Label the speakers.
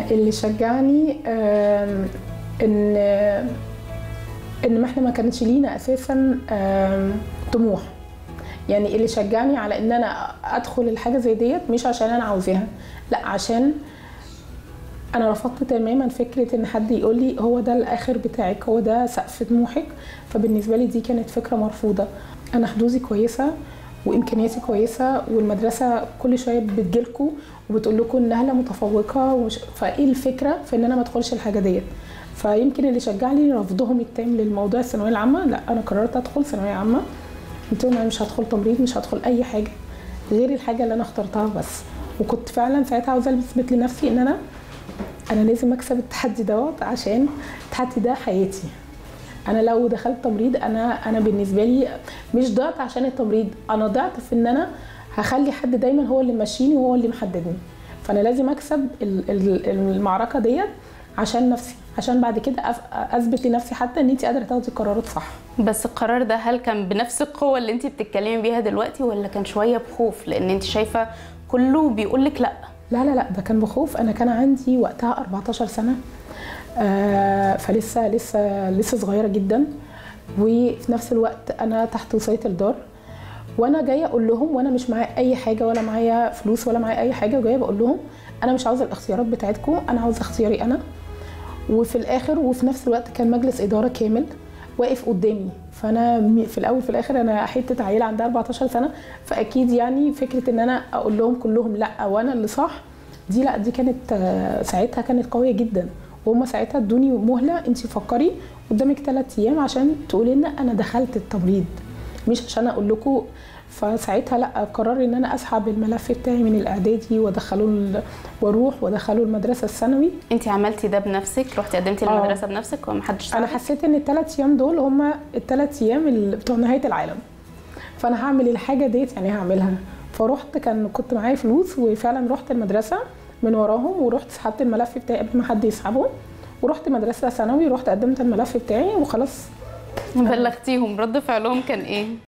Speaker 1: اللي شجعني آم، ان ان ما احنا ما كانش لينا اساسا آم، طموح يعني اللي شجعني على ان انا ادخل الحاجه زي ديت مش عشان انا عاوزاها لا عشان انا رفضت تماما فكره ان حد يقول لي هو ده الاخر بتاعك هو ده سقف طموحك فبالنسبه لي دي كانت فكره مرفوضه انا حظوظي كويسه وامكانياتي كويسه والمدرسه كل شويه بتجيلكوا وبتقول لكم انها لا متفوقه ومش فايه الفكره في ان انا ما ادخلش الحاجه ديت فيمكن اللي شجعني رفضهم التام للموضوع الثانويه العامه لا انا قررت ادخل ثانويه عامه قلت لهم انا مش هدخل تمريض مش هدخل اي حاجه غير الحاجه اللي انا اخترتها بس وكنت فعلا ساعتها عاوزه اثبت لنفسي ان انا انا لازم اكسب التحدي دوت عشان التحدي ده حياتي انا لو دخلت تمريض انا انا بالنسبه لي مش ضعت عشان التمريض انا ضعت في ان انا هخلي حد دايما هو اللي ماشيني وهو اللي محددني فانا لازم اكسب ال- ال- المعركه ديت عشان نفسي عشان بعد كده أف- اثبت لنفسي حتى ان انت قادره تاخدي قرارات صح
Speaker 2: بس القرار ده هل كان بنفس القوه اللي انت بتتكلمي بيها دلوقتي ولا كان شويه بخوف لان انت شايفه كله بيقول لك لا
Speaker 1: لا لا لا ده كان بخوف انا كان عندي وقتها 14 سنه آه فلسه لسه لسه صغيره جدا وفي نفس الوقت انا تحت وصايه الدار وانا جايه اقول لهم وانا مش معايا اي حاجه ولا معايا فلوس ولا معايا اي حاجه وجايه بقول لهم انا مش عاوزه الاختيارات بتاعتكم انا عاوزه اختياري انا وفي الاخر وفي نفس الوقت كان مجلس اداره كامل واقف قدامي فانا م- في الاول في الاخر انا حته عيله عندها 14 سنه فاكيد يعني فكره ان انا اقول لهم كلهم لا وانا اللي صح دي لا دي كانت آه، ساعتها كانت قويه جدا وهم ساعتها ادوني مهله انت فكري قدامك ثلاث ايام عشان تقولي لنا انا دخلت التمريض مش عشان اقول لكم فساعتها لا قرر ان انا اسحب الملف بتاعي من الاعدادي وادخله ال- واروح وادخله المدرسه الثانوي
Speaker 2: انت عملتي ده بنفسك رحتي قدمتي
Speaker 1: آه.
Speaker 2: المدرسه بنفسك ومحدش
Speaker 1: انا
Speaker 2: ساعدك؟
Speaker 1: حسيت ان الثلاث ايام دول هم الثلاث ايام اللي بتوع نهايه العالم فانا هعمل الحاجه ديت يعني هعملها فرحت كان كنت معايا فلوس وفعلا رحت المدرسه من وراهم ورحت سحبت الملف بتاعي قبل ما حد يسحبه ورحت مدرسه ثانوي رحت قدمت الملف بتاعي وخلاص
Speaker 2: بلغتيهم رد فعلهم كان ايه